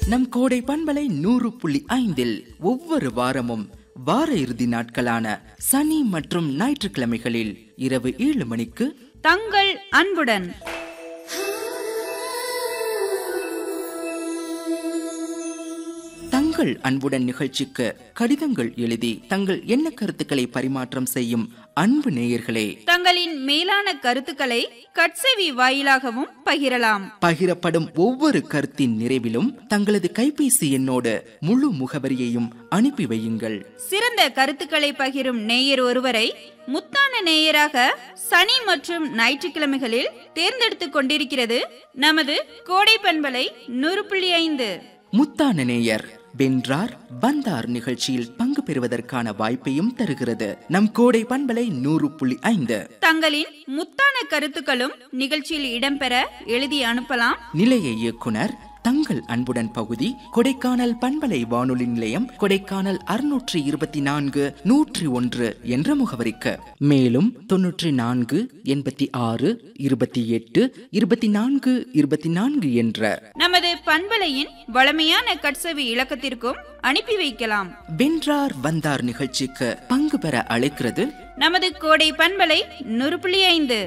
நம் கோடை பண்பலை நூறு புள்ளி ஐந்தில் ஒவ்வொரு வாரமும் வார இறுதி நாட்களான சனி மற்றும் ஞாயிற்றுக்கிழமைகளில் இரவு ஏழு மணிக்கு தங்கள் அன்புடன் தங்கள் அன்புடன் நிகழ்ச்சிக்கு கடிதங்கள் எழுதி தங்கள் எண்ண கருத்துக்களை பரிமாற்றம் செய்யும் அன்பு நேயர்களே தங்களின் மேலான கருத்துக்களை கட்செவி வாயிலாகவும் பகிரலாம் பகிரப்படும் ஒவ்வொரு கருத்தின் நிறைவிலும் தங்களது கைபேசி எண்ணோடு முழு முகவரியையும் அனுப்பி வையுங்கள் சிறந்த கருத்துக்களை பகிரும் நேயர் ஒருவரை முத்தான நேயராக சனி மற்றும் ஞாயிற்றுக்கிழமைகளில் தேர்ந்தெடுத்துக் கொண்டிருக்கிறது நமது கோடை பண்பலை நூறு புள்ளி ஐந்து முத்தான நேயர் வென்றார் வந்தார் நிகழ்ச்சியில் பங்கு பெறுவதற்கான வாய்ப்பையும் தருகிறது நம் கோடை பண்பலை நூறு புள்ளி ஐந்து தங்களின் முத்தான கருத்துக்களும் நிகழ்ச்சியில் இடம்பெற எழுதி அனுப்பலாம் நிலைய இயக்குனர் தங்கள் அன்புடன் பகுதி கொடைக்கானல் பண்பலை வானொலி நிலையம் கொடைக்கானல் அறுநூற்றி இருபத்தி நான்கு நூற்றி ஒன்று என்ற முகவரிக்கு மேலும் தொன்னூற்றி நான்கு எண்பத்தி ஆறு இருபத்தி எட்டு இருபத்தி நான்கு இருபத்தி நான்கு என்ற நமது பண்பலையின் வளமையான கட்செவி இலக்கத்திற்கும் அனுப்பி வைக்கலாம் வென்றார் வந்தார் நிகழ்ச்சிக்கு பங்கு பெற அழைக்கிறது நமது கோடை பண்பலை நூறு புள்ளி ஐந்து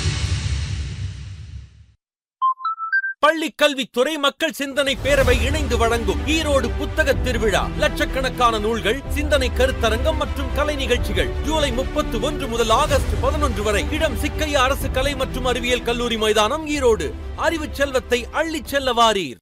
பள்ளி கல்வித்துறை மக்கள் சிந்தனை பேரவை இணைந்து வழங்கும் ஈரோடு புத்தக திருவிழா லட்சக்கணக்கான நூல்கள் சிந்தனை கருத்தரங்கம் மற்றும் கலை நிகழ்ச்சிகள் ஜூலை முப்பத்தி ஒன்று முதல் ஆகஸ்ட் பதினொன்று வரை இடம் சிக்கையா அரசு கலை மற்றும் அறிவியல் கல்லூரி மைதானம் ஈரோடு அறிவு செல்வத்தை அள்ளிச் செல்ல வாரீர்